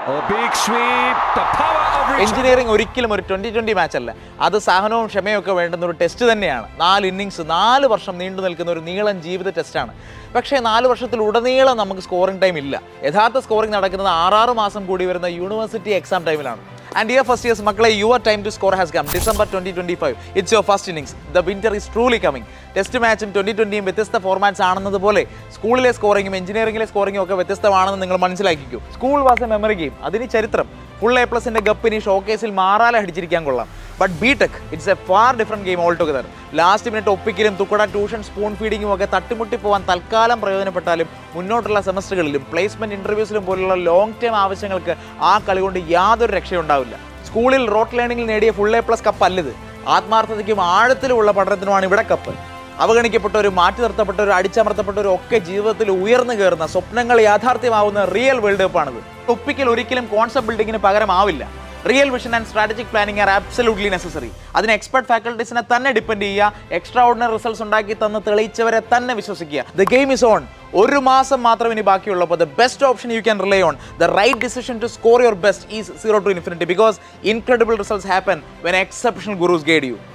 Oh, big sweep. The power of Richard. Engineering ഒരിക്കലും ഒരു twenty twenty match അല്ല അത് സഹനവും ക്ഷമയും ഒക്കെ വേണ്ടുന്ന ഒരു ടെസ്റ്റ് തന്നെയാണ് നാല് ഇന്നിങ്സ് നാല് വർഷം നീണ്ടു നിൽക്കുന്ന ഒരു നീളം ജീവിത ടെസ്റ്റാണ് പക്ഷേ നാല് വർഷത്തിൽ ഉടനീളം നമുക്ക് സ്കോറിംഗ് ടൈം ഇല്ല യഥാർത്ഥ സ്കോറിംഗ് നടക്കുന്നത് ആറാറ് മാസം കൂടി വരുന്ന യൂണിവേഴ്സിറ്റി എക്സാം ടൈമിലാണ് ആൻഡ് ഡിയർ ഫസ്റ്റ് ഇയേഴ്സ് മക്കളെ your time to score has come December twenty twenty five it's your first innings the winter is truly coming test മാച്ചും ട്വന്റി ട്വന്റിയും വ്യത്യസ്ത ഫോർമാറ്റ്സ് ആണെന്നതുപോലെ സ്കൂളിലെ സ്കോറിംഗും എഞ്ചിനീയറിംഗിലെ സ്കോറിംഗും ഒക്കെ വ്യത്യസ്തമാണെന്ന് നിങ്ങൾ മനസ്സിലാക്കിക്കൂ school was a memory game അതിന് ചരിത്രം ഫുൾ എ പ്ലസിന്റെ ഗപ്പിന് ഷോക്കേസിൽ മാറാല അടിച്ചിരിക്കാൻ കൊള്ളാം but B tech it's a far different game all together last minute ഒപ്പിക്കലും തുക്കട ട്യൂഷൻ സ്പൂൺ ഫീഡിങ്ങും ഒക്കെ തട്ടിമുട്ടി പോകാൻ തൽക്കാലം പ്രയോജനപ്പെട്ടാലും മുന്നോട്ടുള്ള സെമസ്റ്ററുകളിലും പ്ലേസ്മെന്റ് ഇന്റർവ്യൂസിലും പോലുള്ള ലോങ് ടേം ആവശ്യങ്ങൾക്ക് ആ കളി കൊണ്ട് യാതൊരു രക്ഷയുണ്ടാവില്ല സ്കൂളിൽ റോട്ട് ലേണിംഗിൽ നേടിയ ഫുൾ എ പ്ലസ് കപ്പ് അല്ലിത് ആത്മാർത്ഥതയ്ക്കും ആഴത്തിലുമുള്ള പഠനത്തിനുമാണ് ഇവിടെ കപ്പ് അവഗണിക്കപ്പെട്ടവരും മാറ്റി നിർത്തപ്പെട്ടവരും അടിച്ചമർത്തപ്പെട്ടവരും ഒക്കെ ജീവിതത്തിൽ ഉയർന്നു കയറുന്ന സ്വപ്നങ്ങൾ യാഥാർത്ഥ്യമാവുന്ന റിയൽ വേൾഡ് കപ്പാണിത് ഒപ്പിക്കൽ ഒരിക്കലും കോൺസെപ്റ്റ് ബിൽഡിങ്ങിന് പകരമാവില്ല real vision and strategic planning are absolutely necessary അതിന് എക്സ്പെർട്ട് ഫാക്കൽറ്റീസിനെ തന്നെ ഡിപ്പെൻഡ് ചെയ്യുക എക്സ്ട്രാ ഓർഡിനറി റിസൾട്ട്സ് ഉണ്ടാക്കി തന്ന് തെളിയിച്ചവരെ തന്നെ വിശ്വസിക്കുക ദ ഗെയിം ഇസ് ഓൺ ഒരു മാസം മാത്രം ഇനി ബാക്കിയുള്ളപ്പോൾ the best option you can rely on the right decision to score your best is zero to infinity because incredible results happen when exceptional gurus guide U